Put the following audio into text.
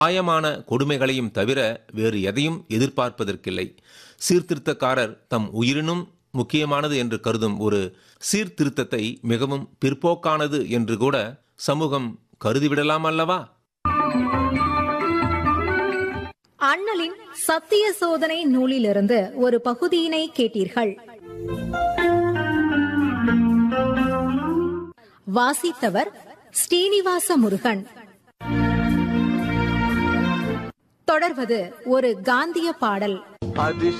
நியாயமான கொடுமைகளையும் தவிர வேறு எதையும் எதிர்பார்ப்பதற்கில்லை சீர்திருத்தக்காரர் தம் உயிரினும் முக்கியமானது என்று கருதும் ஒரு சீர்திருத்தத்தை மிகவும் பிற்போக்கானது என்று கூட சமூகம் கருதிவிடலாம் அல்லவா அண்ணலின் சத்திய சோதனை நூலிலிருந்து ஒரு பகுதியினை கேட்டீர்கள் வாசித்தவர் ஸ்ரீனிவாச முருகன் தொடர்வது ஒரு காந்திய பாடல் அதிசய